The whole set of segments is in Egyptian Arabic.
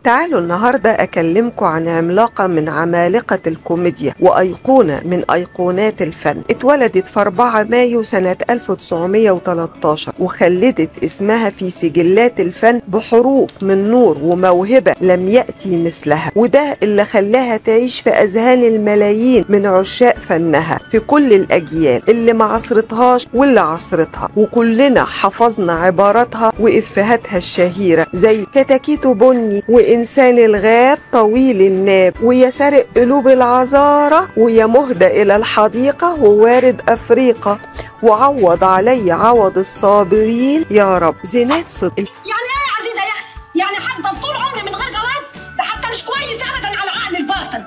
تعالوا النهاردة أكلمكم عن عملاقة من عمالقة الكوميديا وأيقونة من أيقونات الفن اتولدت في 4 مايو سنة 1913 وخلدت اسمها في سجلات الفن بحروف من نور وموهبة لم يأتي مثلها وده اللي خلاها تعيش في أذهان الملايين من عشاق فنها في كل الأجيال اللي ما عصرتهاش واللي عصرتها وكلنا حفظنا عباراتها وإفهاتها الشهيرة زي كتاكيتو بني وإنسان الغاب طويل الناب ويا سارق قلوب العذارة ويا مهدى إلى الحديقة ووارد أفريقة وعوض علي عوض الصابرين يا رب زينات صدق يعني ايه يا عزيزه يا اختي؟ يعني هفضل طول عمري من غير جواز؟ ده حتى مش كويس ابدا على عقل الباطن.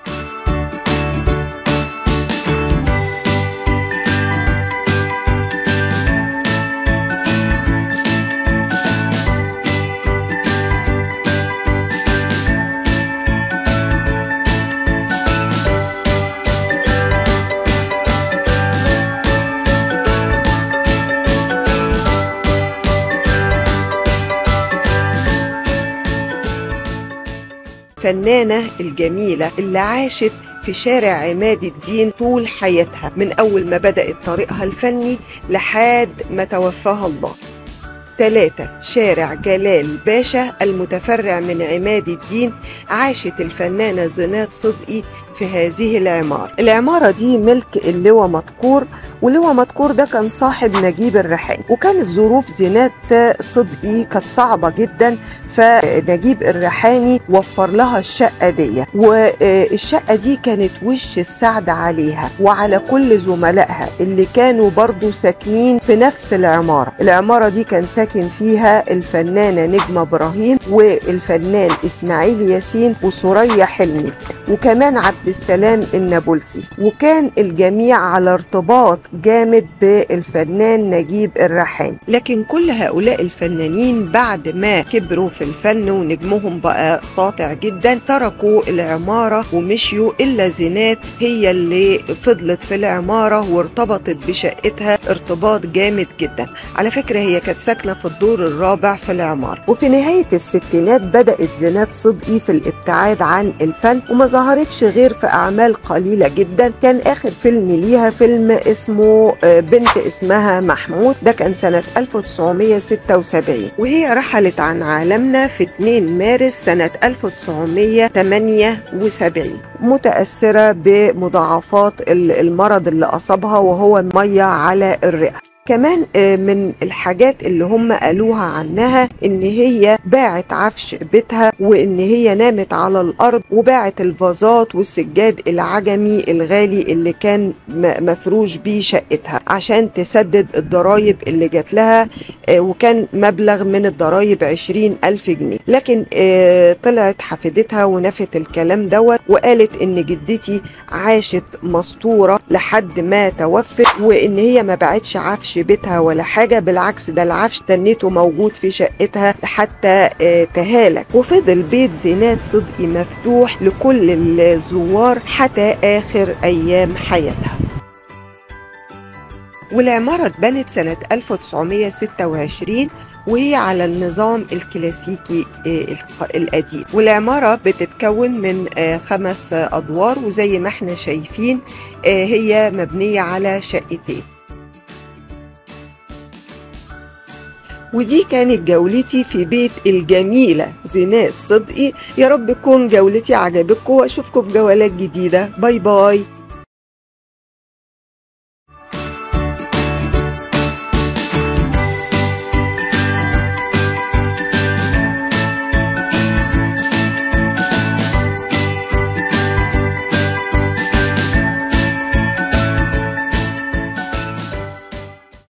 الفنانة الجميلة اللي عاشت في شارع عماد الدين طول حياتها من أول ما بدأت طريقها الفني لحد ما توفاها الله ثلاثة شارع جلال باشا المتفرع من عماد الدين عاشت الفنانة زينات صدقي في هذه العمارة العمارة دي ملك اللواء مذكور ولواء مذكور ده كان صاحب نجيب الريحاني وكانت ظروف زينات صدقي كانت صعبة جدا فنجيب الريحاني وفر لها الشقة دي والشقة دي كانت وش السعد عليها وعلى كل زملائها اللي كانوا برضو ساكنين في نفس العمارة العمارة دي كان ساكن فيها الفنانة نجمة إبراهيم والفنان إسماعيل ياسين وسوريا حلمي وكمان عبد السلام النابلسي وكان الجميع على ارتباط جامد بالفنان نجيب الريحاني لكن كل هؤلاء الفنانين بعد ما كبروا في الفن ونجمهم بقى ساطع جدا تركوا العمارة ومشيوا إلا زينات هي اللي فضلت في العمارة وارتبطت بشقتها ارتباط جامد جدا على فكرة هي كانت ساكنة في الدور الرابع في العمارة وفي نهاية الستينات بدأت زينات صدقي في الابتعاد عن الفن وما ظهرتش غير في أعمال قليلة جدا كان آخر فيلم ليها فيلم اسمه بنت اسمها محمود ده كان سنة 1976 وهي رحلت عن عالمنا في 2 مارس سنة 1978 متأثرة بمضاعفات المرض اللي أصابها وهو المية على الرئة كمان من الحاجات اللي هم قالوها عنها ان هي باعت عفش بيتها وان هي نامت على الارض وباعت الفازات والسجاد العجمي الغالي اللي كان مفروش بيه شقتها عشان تسدد الضرايب اللي جات لها وكان مبلغ من الضرايب عشرين ألف جنيه لكن طلعت حفيدتها ونفت الكلام دوت وقالت ان جدتي عاشت مسطورة لحد ما توفت وان هي ما باعتش عفش بيتها ولا حاجة بالعكس ده العفش تنيته موجود في شقتها حتى تهالك وفضل بيت زينات صدقي مفتوح لكل الزوار حتى آخر أيام حياتها والعمارة اتبنت سنة 1926 وهي على النظام الكلاسيكي القديم والعمارة بتتكون من خمس أدوار وزي ما احنا شايفين هي مبنية على شقتين ودي كانت جولتي في بيت الجميلة زينات صدقي يا رب تكون جولتي عجبتكم واشوفكم في جولات جديدة باي باي